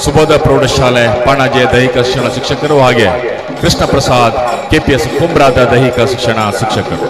ಸುಬೋಧ ಪ್ರೌಢಶಾಲೆ ಪಾಣಾಜೆ ದೈಹಿಕ ಶಿಕ್ಷಣ ಶಿಕ್ಷಕರು ಹಾಗೆ ಕೃಷ್ಣ ಪ್ರಸಾದ್ ಕೆಪಿಎಸ್ ಕುಂಬ್ರಾದ ದೈಹಿಕ ಶಿಕ್ಷಣ ಶಿಕ್ಷಕರು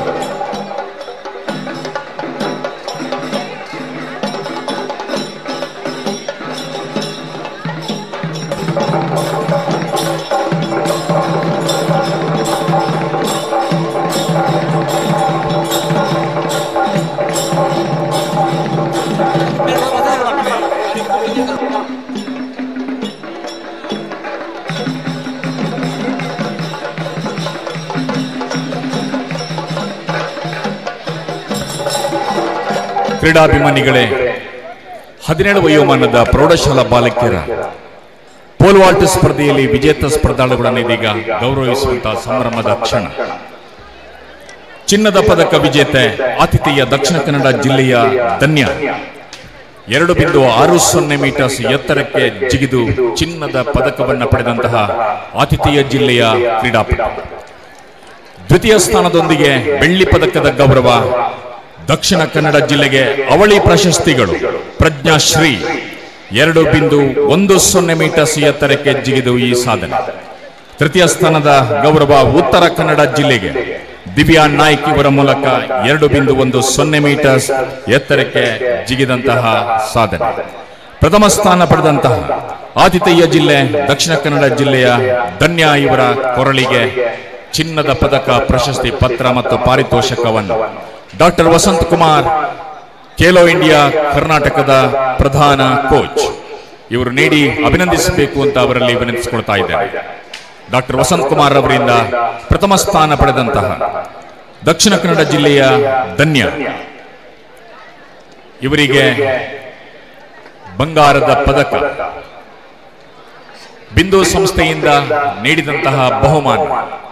ಕ್ರೀಡಾಭಿಮಾನಿಗಳೇ ಹದಿನೇಳು ವಯೋಮಾನದ ಪ್ರೌಢಶಾಲಾ ಬಾಲಕಿಯರ ಪೋಲ್ ವಾಲ್ಟ್ ಸ್ಪರ್ಧೆಯಲ್ಲಿ ವಿಜೇತ ಸ್ಪರ್ಧಾಳುಗಳನ್ನು ಇದೀಗ ಗೌರವಿಸುವಂತಹ ಸಂಭ್ರಮದ ಕ್ಷಣ ಚಿನ್ನದ ಪದಕ ವಿಜೇತೆ ಆತಿಥೇಯ ದಕ್ಷಿಣ ಕನ್ನಡ ಜಿಲ್ಲೆಯ ಧನ್ಯ ಎರಡು ಬಿಂದು ಆರು ಸೊನ್ನೆ ಮೀಟರ್ಸ್ ಎತ್ತರಕ್ಕೆ ಜಿಗಿದು ಚಿನ್ನದ ಪದಕವನ್ನು ಪಡೆದಂತಹ ಆತಿಥೇಯ ಜಿಲ್ಲೆಯ ಕ್ರೀಡಾಪಟು ದ್ವಿತೀಯ ಸ್ಥಾನದೊಂದಿಗೆ ಬೆಳ್ಳಿ ಪದಕದ ಗೌರವ ದಕ್ಷಿಣ ಕನ್ನಡ ಜಿಲ್ಲೆಗೆ ಅವಳಿ ಪ್ರಶಸ್ತಿಗಳು ಪ್ರಜ್ಞಾಶ್ರೀ ಎರಡು ಬಿಂದು ಒಂದು ಸೊನ್ನೆ ಮೀಟರ್ಸ್ ಎತ್ತರಕ್ಕೆ ಜಿಗಿದು ಈ ಸಾಧನೆ ತೃತೀಯ ಸ್ಥಾನದ ಗೌರವ ಉತ್ತರ ಕನ್ನಡ ಜಿಲ್ಲೆಗೆ ದಿವ್ಯಾ ನಾಯ್ಕ್ ಇವರ ಮೂಲಕ ಎರಡು ಬಿಂದು ಒಂದು ಸೊನ್ನೆ ಮೀಟರ್ಸ್ ಎತ್ತರಕ್ಕೆ ಜಿಗಿದಂತಹ ಸಾಧನೆ ಪ್ರಥಮ ಸ್ಥಾನ ಪಡೆದಂತಹ ಆತಿಥೇಯ ಜಿಲ್ಲೆ ದಕ್ಷಿಣ ಕನ್ನಡ ಜಿಲ್ಲೆಯ ಧನ್ಯ ಇವರ ಕೊರಳಿಗೆ ಚಿನ್ನದ ಪದಕ ಪ್ರಶಸ್ತಿ ಪತ್ರ ಮತ್ತು ಪಾರಿತೋಷಕವನ್ನು ಡಾಕ್ಟರ್ ವಸಂತ್ ಕುಮಾರ್ ಖೇಲೋ ಇಂಡಿಯಾ ಕರ್ನಾಟಕದ ಪ್ರಧಾನ ಕೋಚ್ ಇವರು ನೀಡಿ ಅಭಿನಂದಿಸಬೇಕು ಅಂತ ಅವರಲ್ಲಿ ವಿನಂತಿಸಿಕೊಳ್ತಾ ಇದ್ದೇನೆ ಡಾಕ್ಟರ್ ವಸಂತ್ ಕುಮಾರ್ ಅವರಿಂದ ಪ್ರಥಮ ಸ್ಥಾನ ಪಡೆದಂತಹ ದಕ್ಷಿಣ ಕನ್ನಡ ಜಿಲ್ಲೆಯ ಧನ್ಯ ಇವರಿಗೆ ಬಂಗಾರದ ಪದಕ ಬಿಂದು ಸಂಸ್ಥೆಯಿಂದ ನೀಡಿದಂತಹ ಬಹುಮಾನ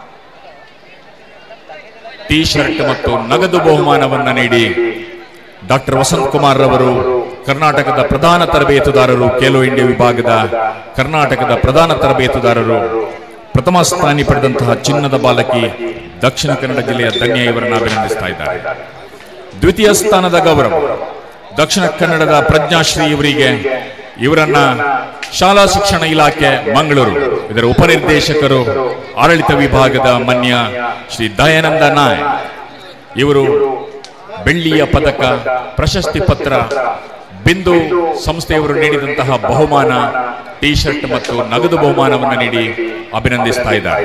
ಟಿ ಶರ್ಟ್ ಮತ್ತು ನಗದು ಬಹುಮಾನವನ್ನ ನೀಡಿ ಡಾಕ್ಟರ್ ವಸಂತ್ ಕುಮಾರ್ ರವರು ಕರ್ನಾಟಕದ ಪ್ರಧಾನ ತರಬೇತುದಾರರು ಖೇಲೋ ಇಂಡಿಯಾ ವಿಭಾಗದ ಕರ್ನಾಟಕದ ಪ್ರಧಾನ ತರಬೇತುದಾರರು ಪ್ರಥಮ ಸ್ಥಾನಿ ಪಡೆದಂತಹ ಚಿನ್ನದ ಬಾಲಕಿ ದಕ್ಷಿಣ ಕನ್ನಡ ಜಿಲ್ಲೆಯ ಧನ್ಯ ಇವರನ್ನು ಅಭಿನಂದಿಸ್ತಾ ಇದ್ದಾರೆ ದ್ವಿತೀಯ ಸ್ಥಾನದ ಗೌರವ ದಕ್ಷಿಣ ಕನ್ನಡದ ಪ್ರಜ್ಞಾಶ್ರೀ ಇವರಿಗೆ ಇವರನ್ನ ಶಾಲಾ ಶಿಕ್ಷಣ ಇಲಾಖೆ ಮಂಗಳೂರು ಇದರ ಉಪನಿರ್ದೇಶಕರು ಆಡಳಿತ ವಿಭಾಗದ ಮನ್ಯ ಶ್ರೀ ದಯಾನಂದ ನಾಯ್ ಇವರು ಬೆಳ್ಳಿಯ ಪದಕ ಪ್ರಶಸ್ತಿ ಪತ್ರ ಬಿಂದು ಸಂಸ್ಥೆಯವರು ನೀಡಿದಂತಹ ಬಹುಮಾನ ಟಿ ಶರ್ಟ್ ಮತ್ತು ನಗದು ಬಹುಮಾನವನ್ನು ನೀಡಿ ಅಭಿನಂದಿಸ್ತಾ ಇದ್ದಾರೆ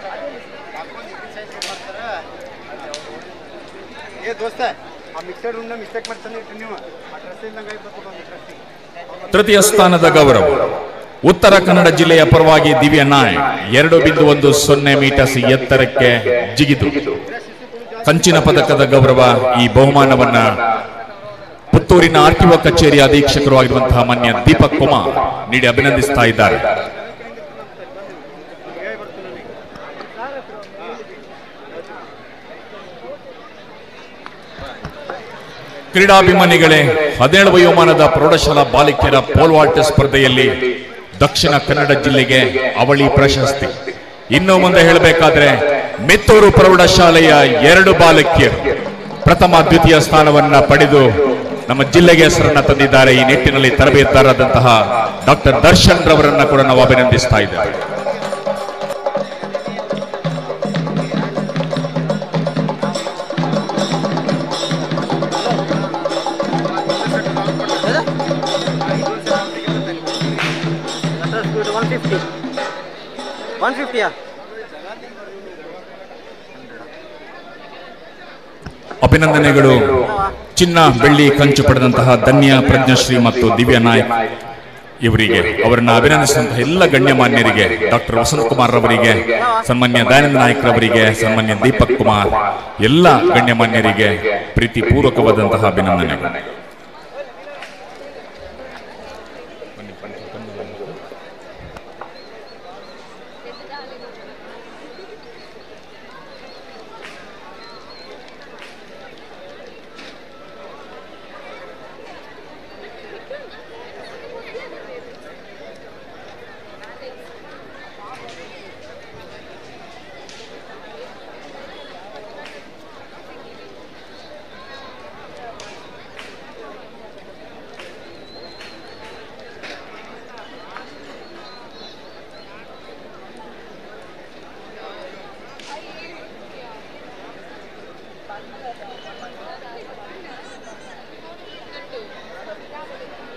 ಏ ದೋಸ್ತ ಆ ಮಿಕ್ಸರ್ ರೂಮ್ನ ಮಿಸ್ಟೇಕ್ ಮಾಡಿ ತಂದಿಟ್ರಿ ನೀವು ಆ ಡ್ರೆಸ್ ಇಲ್ದಂಗೆ ಆಗ್ಬೇಕು ಒಂದು ಡ್ರೆಸ್ಸಿಗೆ ತೃತೀಯ ಸ್ಥಾನದ ಗೌರವ ಉತ್ತರ ಕನ್ನಡ ಜಿಲ್ಲೆಯ ಪರವಾಗಿ ದಿವ್ಯ ನಾಯ್ ಎರಡು ಬಿಂದು ಒಂದು ಸೊನ್ನೆ ಮೀಟರ್ಸ್ ಎತ್ತರಕ್ಕೆ ಜಿಗಿದು ಕಂಚಿನ ಪದಕದ ಗೌರವ ಈ ಬಹುಮಾನವನ್ನ ಪುತ್ತೂರಿನ ಆರ್ಟಿಒ ಕಚೇರಿ ಅಧೀಕ್ಷಕರು ಆಗಿರುವಂತಹ ಮಾನ್ಯ ದೀಪಕ್ ಕುಮಾರ್ ನೀಡಿ ಅಭಿನಂದಿಸ್ತಾ ಇದ್ದಾರೆ ಕ್ರೀಡಾಭಿಮಾನಿಗಳೇ ಹದಿನೇಳು ವಯೋಮಾನದ ಪ್ರೌಢಶಾಲಾ ಬಾಲಿಕೆಯರ ಪೋಲ್ ವಾಲ್ಟ್ ಸ್ಪರ್ಧೆಯಲ್ಲಿ ದಕ್ಷಿಣ ಕನ್ನಡ ಜಿಲ್ಲೆಗೆ ಅವಳಿ ಪ್ರಶಸ್ತಿ ಇನ್ನು ಮುಂದೆ ಹೇಳಬೇಕಾದ್ರೆ ಮೆತ್ತೂರು ಪ್ರೌಢಶಾಲೆಯ ಎರಡು ಬಾಲಕಿಯರು ಪ್ರಥಮ ದ್ವಿತೀಯ ಸ್ಥಾನವನ್ನ ಪಡೆದು ನಮ್ಮ ಜಿಲ್ಲೆಗೆ ಹೆಸರನ್ನ ತಂದಿದ್ದಾರೆ ಈ ನಿಟ್ಟಿನಲ್ಲಿ ತರಬೇತುದಾರರಾದಂತಹ ಡಾಕ್ಟರ್ ದರ್ಶನ್ ರವರನ್ನ ಕೂಡ ನಾವು ಅಭಿನಂದಿಸ್ತಾ ಇದ್ದೇವೆ ಒನ್ ಫಿಫ್ಟಿ ಒನ್ ಫಿಫ್ಟಿಯಾ ಅಭಿನಂದನೆಗಳು ಚಿನ್ನ ಬೆಳ್ಳಿ ಕಂಚು ಪಡೆದಂತಹ ಧನ್ಯ ಪ್ರಜ್ಞಶ್ರೀ ಮತ್ತು ದಿವ್ಯ ನಾಯಕ್ ಇವರಿಗೆ ಅವರನ್ನ ಅಭಿನಂದಿಸಿದಂತಹ ಎಲ್ಲ ಗಣ್ಯಮಾನ್ಯರಿಗೆ ಡಾಕ್ಟರ್ ವಸಂತ್ ಕುಮಾರ್ ರವರಿಗೆ ಸನ್ಮಾನ್ಯ ದಯಾನಂದ ನಾಯಕ್ ರವರಿಗೆ ಸನ್ಮಾನ್ಯ ದೀಪಕ್ ಕುಮಾರ್ ಎಲ್ಲ ಗಣ್ಯಮಾನ್ಯರಿಗೆ ಪ್ರೀತಿಪೂರ್ವಕವಾದಂತಹ ಅಭಿನಂದನೆಗಳು Thank you.